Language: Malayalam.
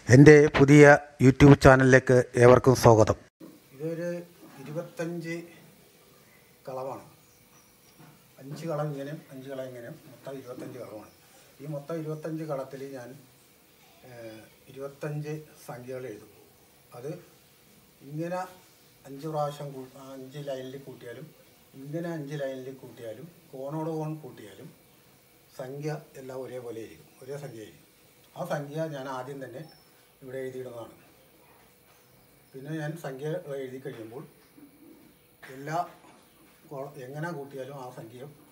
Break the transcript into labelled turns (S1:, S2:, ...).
S1: എൻ്റെ പുതിയ യൂട്യൂബ് ചാനലിലേക്ക് ഏവർക്കും സ്വാഗതം
S2: ഇതൊരു ഇരുപത്തഞ്ച് കളവാണ് അഞ്ച് കളം ഇങ്ങനെ അഞ്ച് കളം ഇങ്ങനെ മൊത്തം ഇരുപത്തഞ്ച് കളമാണ് ഈ മൊത്തം ഇരുപത്തഞ്ച് കളത്തിൽ ഞാൻ ഏഹ്, ഇരുപത്തഞ്ച് സംഖ്യകൾ എഴുതും അത് ഇങ്ങനെ അഞ്ച് പ്രാവശ്യം കൂ അഞ്ച് ലൈനിൽ കൂട്ടിയാലും ഇങ്ങനെ അഞ്ച് ലൈനിൽ കൂട്ടിയാലും കോണോട് കോൺ കൂട്ടിയാലും സംഖ്യ എല്ലാം ഒരേപോലെ ആയിരിക്കും ഒരേ സംഖ്യ ആയിരിക്കും ആ സംഖ്യ ഞാൻ ആദ്യം തന്നെ ഇവിടെ എഴുതിയിടുന്നതാണ് പിന്നെ ഞാൻ സംഖ്യ എഴുതി കഴിയുമ്പോൾ എല്ലാ കോ- എങ്ങനെ കൂട്ടിയാലും ആ സംഖ്യ